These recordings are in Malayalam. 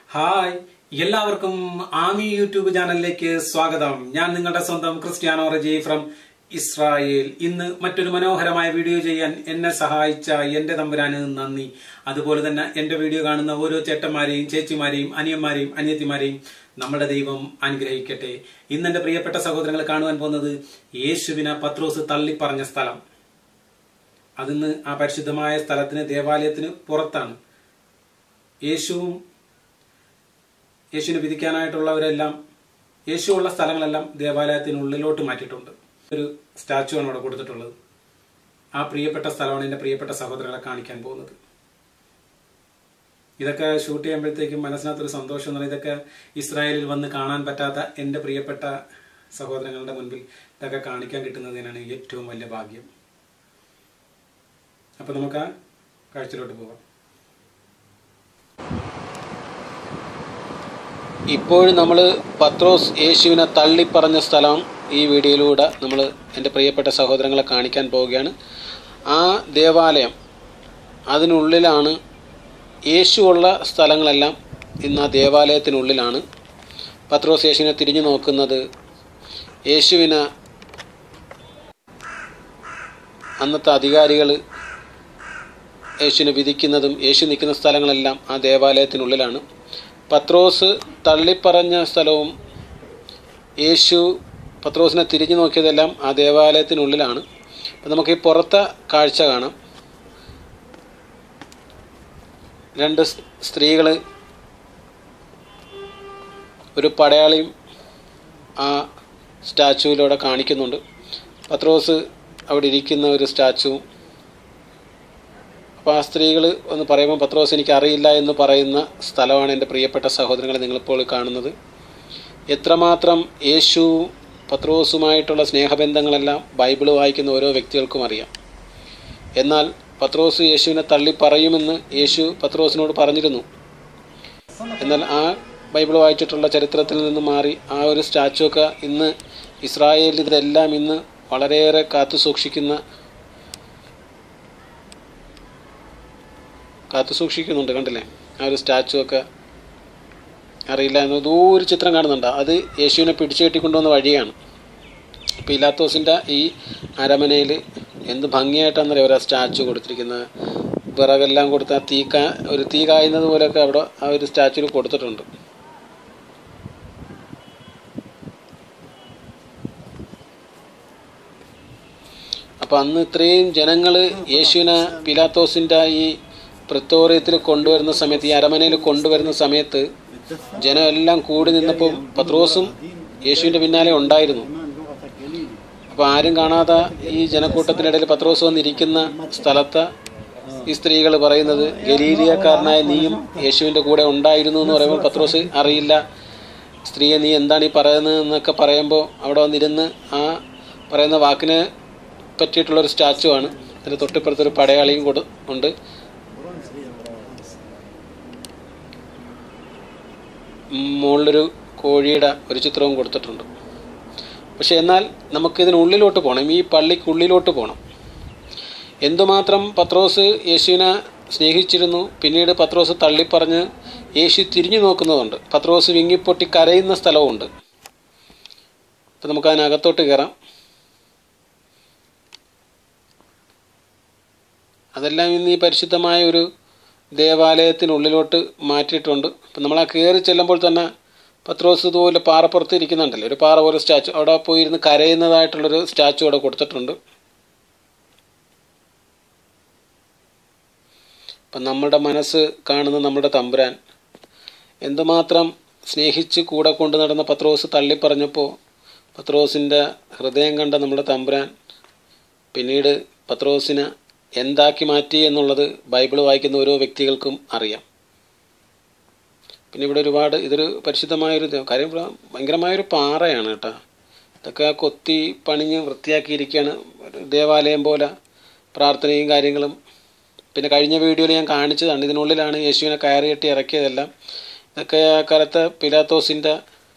ഹായ് എല്ലാവർക്കും ആമി യൂട്യൂബ് ചാനലിലേക്ക് സ്വാഗതം ഞാൻ നിങ്ങളുടെ സ്വന്തം ക്രിസ്ത്യാനോ റജി ഫ്രം ഇസ്രായേൽ ഇന്ന് മറ്റൊരു മനോഹരമായ വീഡിയോ ചെയ്യാൻ എന്നെ സഹായിച്ച എന്റെ തമ്പുരാന് നന്ദി അതുപോലെ തന്നെ എന്റെ വീഡിയോ കാണുന്ന ഓരോ ചേട്ടന്മാരെയും ചേച്ചിമാരെയും അനിയന്മാരെയും അനിയത്തിമാരെയും നമ്മുടെ ദൈവം അനുഗ്രഹിക്കട്ടെ ഇന്ന് എന്റെ പ്രിയപ്പെട്ട സഹോദരങ്ങൾ കാണുവാൻ പോകുന്നത് യേശുവിനെ പത്രോസ് തള്ളിപ്പറഞ്ഞ സ്ഥലം അതിന്ന് ആ പരിശുദ്ധമായ സ്ഥലത്തിന് ദേവാലയത്തിന് പുറത്താണ് യേശുവും യേശുവിനെ വിധിക്കാനായിട്ടുള്ളവരെല്ലാം യേശു ഉള്ള സ്ഥലങ്ങളെല്ലാം ദേവാലയത്തിനുള്ളിലോട്ട് മാറ്റിയിട്ടുണ്ട് ഒരു സ്റ്റാച്ചു ആണ് അവിടെ കൊടുത്തിട്ടുള്ളത് ആ പ്രിയപ്പെട്ട സ്ഥലമാണ് എൻ്റെ പ്രിയപ്പെട്ട സഹോദരങ്ങളെ കാണിക്കാൻ പോകുന്നത് ഇതൊക്കെ ഷൂട്ട് ചെയ്യുമ്പോഴത്തേക്കും മനസ്സിനകത്തൊരു സന്തോഷം എന്ന് പറയുന്നത് ഇതൊക്കെ ഇസ്രായേലിൽ വന്ന് കാണാൻ പറ്റാത്ത എൻ്റെ പ്രിയപ്പെട്ട സഹോദരങ്ങളുടെ മുൻപിൽ ഇതൊക്കെ കാണിക്കാൻ കിട്ടുന്നതിനാണ് ഏറ്റവും വലിയ ഭാഗ്യം അപ്പൊ നമുക്ക് ആ കാഴ്ചയിലോട്ട് പോകാം ഇപ്പോഴും നമ്മൾ പത്രോസ് യേശുവിനെ തള്ളിപ്പറഞ്ഞ സ്ഥലം ഈ വീഡിയോയിലൂടെ നമ്മൾ എൻ്റെ പ്രിയപ്പെട്ട സഹോദരങ്ങളെ കാണിക്കാൻ പോവുകയാണ് ആ ദേവാലയം അതിനുള്ളിലാണ് യേശു ഉള്ള സ്ഥലങ്ങളെല്ലാം ഇന്ന് ആ ദേവാലയത്തിനുള്ളിലാണ് പത്രോസ് യേശുവിനെ തിരിഞ്ഞു നോക്കുന്നത് യേശുവിനെ അന്നത്തെ അധികാരികൾ യേശുവിനെ വിധിക്കുന്നതും യേശു നിൽക്കുന്ന സ്ഥലങ്ങളെല്ലാം ആ ദേവാലയത്തിനുള്ളിലാണ് പത്രോസ് തള്ളിപ്പറഞ്ഞ സ്ഥലവും യേശു പത്രോസിനെ തിരിഞ്ഞു നോക്കിയതെല്ലാം ആ ദേവാലയത്തിനുള്ളിലാണ് അപ്പം നമുക്ക് ഈ പുറത്തെ കാഴ്ച കാണാം രണ്ട് സ്ത്രീകൾ ഒരു പടയാളിയും ആ സ്റ്റാച്ചുവിലൂടെ കാണിക്കുന്നുണ്ട് പത്രോസ് അവിടെ ഇരിക്കുന്ന ഒരു സ്റ്റാച്ചുവും അപ്പോൾ ആ സ്ത്രീകൾ ഒന്ന് പറയുമ്പോൾ പത്രോസ് എനിക്ക് അറിയില്ല എന്ന് പറയുന്ന സ്ഥലമാണ് എൻ്റെ പ്രിയപ്പെട്ട സഹോദരങ്ങളെ നിങ്ങളിപ്പോൾ കാണുന്നത് എത്രമാത്രം യേശു പത്രോസുമായിട്ടുള്ള സ്നേഹബന്ധങ്ങളെല്ലാം ബൈബിൾ വായിക്കുന്ന ഓരോ വ്യക്തികൾക്കും അറിയാം എന്നാൽ പത്രോസ് യേശുവിനെ തള്ളി പറയുമെന്ന് യേശു പത്രോസിനോട് പറഞ്ഞിരുന്നു എന്നാൽ ആ ബൈബിൾ വായിച്ചിട്ടുള്ള ചരിത്രത്തിൽ നിന്ന് മാറി ആ ഒരു സ്റ്റാച്ചു ഒക്കെ ഇന്ന് ഇസ്രായേലിൽ ഇതെല്ലാം ഇന്ന് വളരെയേറെ കാത്തു സൂക്ഷിക്കുന്ന കാത്തു സൂക്ഷിക്കുന്നുണ്ട് കണ്ടില്ലേ ആ ഒരു സ്റ്റാച്ചു ഒക്കെ അറിയില്ല എന്ന് ദൂരെ ചിത്രം കാണുന്നുണ്ട് അത് യേശുവിനെ പിടിച്ചു കെട്ടിക്കൊണ്ടുവന്ന വഴിയാണ് പിലാത്തോസിൻ്റെ ഈ അരമനയിൽ എന്ത് ഭംഗിയായിട്ടാണെന്നറിയാം ഒരു സ്റ്റാച്ചു കൊടുത്തിരിക്കുന്നത് വിറകെല്ലാം കൊടുത്ത തീ കാ ഒരു തീ കായുന്നത് പോലെയൊക്കെ അവിടെ ആ ഒരു സ്റ്റാച്ചുവിൽ കൊടുത്തിട്ടുണ്ട് അപ്പം അന്ന് ഇത്രയും ജനങ്ങൾ യേശുവിനെ പിലാത്തോസിൻ്റെ ഈ പ്രത്തോറിയത്തിൽ കൊണ്ടുവരുന്ന സമയത്ത് ഈ അരമനയിൽ കൊണ്ടുവരുന്ന സമയത്ത് ജനം എല്ലാം കൂടി നിന്നപ്പോൾ പത്രോസും യേശുവിൻ്റെ പിന്നാലെ ഉണ്ടായിരുന്നു അപ്പോൾ ആരും കാണാതെ ഈ ജനക്കൂട്ടത്തിനിടയിൽ പത്രോസ് വന്നിരിക്കുന്ന സ്ഥലത്ത് ഈ സ്ത്രീകൾ പറയുന്നത് ഗലീലിയക്കാരനായ നീയും യേശുവിൻ്റെ കൂടെ ഉണ്ടായിരുന്നു എന്ന് പറയുമ്പോൾ പത്രോസ് അറിയില്ല സ്ത്രീയെ നീ എന്താണ് ഈ പറയുന്നത് എന്നൊക്കെ പറയുമ്പോൾ അവിടെ വന്നിരുന്ന് ആ പറയുന്ന വാക്കിനെ പറ്റിയിട്ടുള്ളൊരു സ്റ്റാച്ചു ആണ് അതിന് തൊട്ടിപ്പുറത്തൊരു പടയാളിയും കൂടെ ഉണ്ട് മുകളിലൊരു കോഴിയുടെ ഒരു ചിത്രവും കൊടുത്തിട്ടുണ്ട് പക്ഷെ എന്നാൽ നമുക്കിതിനുള്ളിലോട്ട് പോകണം ഈ പള്ളിക്കുള്ളിലോട്ട് പോകണം എന്തുമാത്രം പത്രോസ് യേശുവിനെ സ്നേഹിച്ചിരുന്നു പിന്നീട് പത്രോസ് തള്ളിപ്പറഞ്ഞ് യേശു തിരിഞ്ഞു നോക്കുന്നതുണ്ട് പത്രോസ് വിങ്ങിപ്പൊട്ടി കരയുന്ന സ്ഥലവുമുണ്ട് അപ്പം നമുക്ക് അതിനകത്തോട്ട് കയറാം അതെല്ലാം ഇന്ന് ഈ പരിശുദ്ധമായ ഒരു ദേവാലയത്തിനുള്ളിലോട്ട് മാറ്റിയിട്ടുണ്ട് അപ്പം നമ്മൾ ആ കയറി ചെല്ലുമ്പോൾ തന്നെ പത്രോസ് ഇതുപോലെ പാറപ്പുറത്ത് ഇരിക്കുന്നുണ്ടല്ലോ ഒരു പാറ പോലെ സ്റ്റാച്ചു അവിടെ പോയിരുന്ന് കരയുന്നതായിട്ടുള്ളൊരു സ്റ്റാച്ചു അവിടെ കൊടുത്തിട്ടുണ്ട് അപ്പം നമ്മുടെ മനസ്സ് കാണുന്ന നമ്മുടെ തമ്പുരാൻ എന്തുമാത്രം സ്നേഹിച്ച് കൂടെ കൊണ്ടു നടന്ന പത്രോസ് തള്ളിപ്പറഞ്ഞപ്പോൾ പത്രോസിൻ്റെ ഹൃദയം കണ്ട നമ്മുടെ തമ്പുരാൻ പിന്നീട് പത്രോസിനെ എന്താക്കി മാറ്റി എന്നുള്ളത് ബൈബിൾ വായിക്കുന്ന ഓരോ വ്യക്തികൾക്കും അറിയാം പിന്നെ ഇവിടെ ഒരുപാട് ഇതൊരു പരിശുദ്ധമായൊരു കാര്യം ഇവിടെ ഭയങ്കരമായൊരു പാറയാണ് കേട്ടോ ഇതൊക്കെ കൊത്തി പണിഞ്ഞ് വൃത്തിയാക്കിയിരിക്കുകയാണ് ഒരു ദേവാലയം പോലെ പ്രാർത്ഥനയും കാര്യങ്ങളും പിന്നെ കഴിഞ്ഞ വീഡിയോയിൽ ഞാൻ കാണിച്ചതാണ് ഇതിനുള്ളിലാണ് യേശുവിനെ കയറി കെട്ടി ഇറക്കിയതെല്ലാം ഇതൊക്കെ ആ കാലത്ത് പിലാത്തോസിൻ്റെ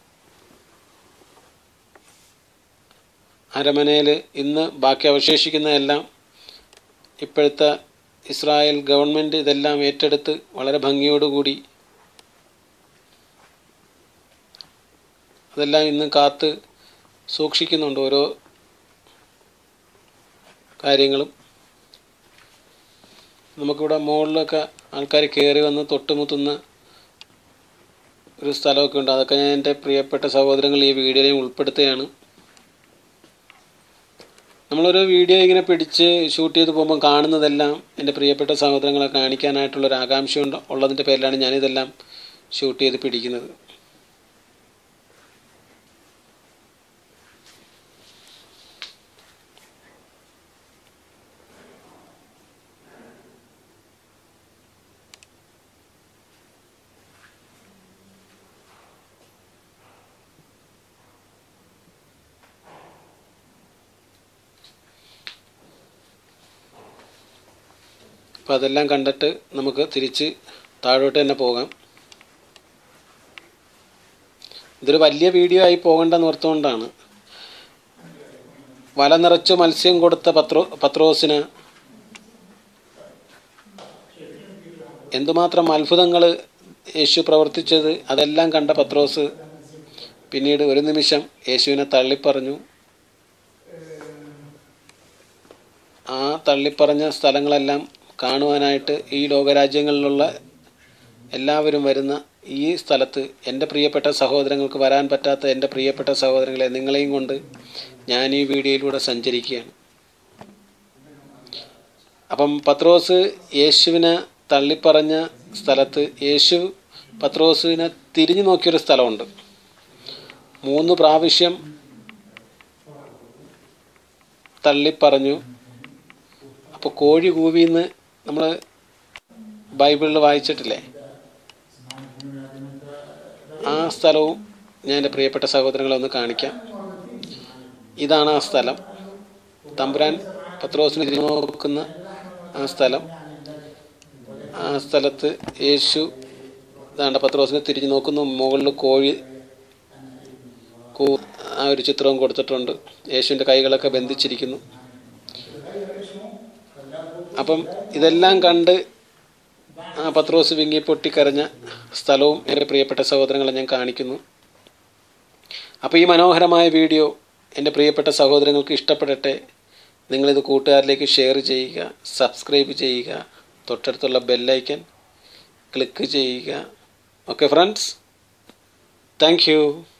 അരമനയിൽ ഇന്ന് ബാക്കി അവശേഷിക്കുന്നതെല്ലാം ഇപ്പോഴത്തെ ഇസ്രായേൽ ഗവൺമെൻറ് ഇതെല്ലാം ഏറ്റെടുത്ത് വളരെ ഭംഗിയോടുകൂടി അതെല്ലാം ഇന്ന് കാത്ത് സൂക്ഷിക്കുന്നുണ്ട് ഓരോ കാര്യങ്ങളും നമുക്കിവിടെ മുകളിലൊക്കെ ആൾക്കാർ കയറി വന്ന് തൊട്ടുമുത്തുന്ന ഒരു സ്ഥലമൊക്കെ ഉണ്ട് അതൊക്കെ ഞാൻ എൻ്റെ പ്രിയപ്പെട്ട സഹോദരങ്ങൾ ഈ വീഡിയോയിൽ ഉൾപ്പെടുത്തുകയാണ് നമ്മളൊരു വീഡിയോ ഇങ്ങനെ പിടിച്ച് ഷൂട്ട് ചെയ്ത് പോകുമ്പോൾ കാണുന്നതെല്ലാം എൻ്റെ പ്രിയപ്പെട്ട സഹോദരങ്ങളെ കാണിക്കാനായിട്ടുള്ളൊരു ആകാംക്ഷ ഉണ്ട് ഉള്ളതിൻ്റെ പേരിലാണ് ഞാനിതെല്ലാം ഷൂട്ട് ചെയ്ത് പിടിക്കുന്നത് അപ്പോൾ അതെല്ലാം കണ്ടിട്ട് നമുക്ക് തിരിച്ച് താഴോട്ട് തന്നെ പോകാം ഇതൊരു വലിയ വീഡിയോ ആയി പോകേണ്ടെന്ന് ഓർത്തുകൊണ്ടാണ് വല നിറച്ച് മത്സ്യം കൊടുത്ത പത്രോ പത്രോസിന് എന്തുമാത്രം അത്ഭുതങ്ങൾ യേശു പ്രവർത്തിച്ചത് അതെല്ലാം കണ്ട പത്രോസ് പിന്നീട് ഒരു നിമിഷം യേശുവിനെ തള്ളിപ്പറഞ്ഞു ആ തള്ളിപ്പറഞ്ഞ സ്ഥലങ്ങളെല്ലാം കാണുവാനായിട്ട് ഈ ലോകരാജ്യങ്ങളിലുള്ള എല്ലാവരും വരുന്ന ഈ സ്ഥലത്ത് എൻ്റെ പ്രിയപ്പെട്ട സഹോദരങ്ങൾക്ക് വരാൻ പറ്റാത്ത എൻ്റെ പ്രിയപ്പെട്ട സഹോദരങ്ങളെ നിങ്ങളെയും കൊണ്ട് ഞാൻ ഈ വീഡിയോയിലൂടെ സഞ്ചരിക്കുകയാണ് അപ്പം പത്രോസ് യേശുവിനെ തള്ളിപ്പറഞ്ഞ സ്ഥലത്ത് യേശു പത്രോസിനെ തിരിഞ്ഞു നോക്കിയൊരു സ്ഥലമുണ്ട് മൂന്ന് പ്രാവശ്യം തള്ളിപ്പറഞ്ഞു അപ്പോൾ കോഴി കൂവിന്ന് നമ്മൾ ബൈബിളിൽ വായിച്ചിട്ടില്ലേ ആ സ്ഥലവും ഞാൻ എൻ്റെ പ്രിയപ്പെട്ട സഹോദരങ്ങളെ ഒന്ന് കാണിക്കാം ഇതാണ് ആ സ്ഥലം തമ്പുരാൻ പത്രോസിന് തിരിഞ്ഞു നോക്കുന്ന ആ സ്ഥലം ആ സ്ഥലത്ത് യേശു ഇതാണ്ട് പത്രോസിനെ തിരിഞ്ഞു നോക്കുന്നു മുകളിൽ കോഴി കൂ ആ ഒരു ചിത്രവും കൊടുത്തിട്ടുണ്ട് യേശുവിൻ്റെ കൈകളൊക്കെ ബന്ധിച്ചിരിക്കുന്നു അപ്പം ഇതെല്ലാം കണ്ട് ആ പത്രോസ് വിങ്ങി പൊട്ടിക്കരഞ്ഞ സ്ഥലവും എൻ്റെ പ്രിയപ്പെട്ട സഹോദരങ്ങളെ ഞാൻ കാണിക്കുന്നു അപ്പോൾ ഈ മനോഹരമായ വീഡിയോ എൻ്റെ പ്രിയപ്പെട്ട സഹോദരങ്ങൾക്ക് ഇഷ്ടപ്പെടട്ടെ നിങ്ങളിത് കൂട്ടുകാരിലേക്ക് ഷെയർ ചെയ്യുക സബ്സ്ക്രൈബ് ചെയ്യുക തൊട്ടടുത്തുള്ള ബെല്ലൈക്കൻ ക്ലിക്ക് ചെയ്യുക ഓക്കെ ഫ്രണ്ട്സ് താങ്ക് യു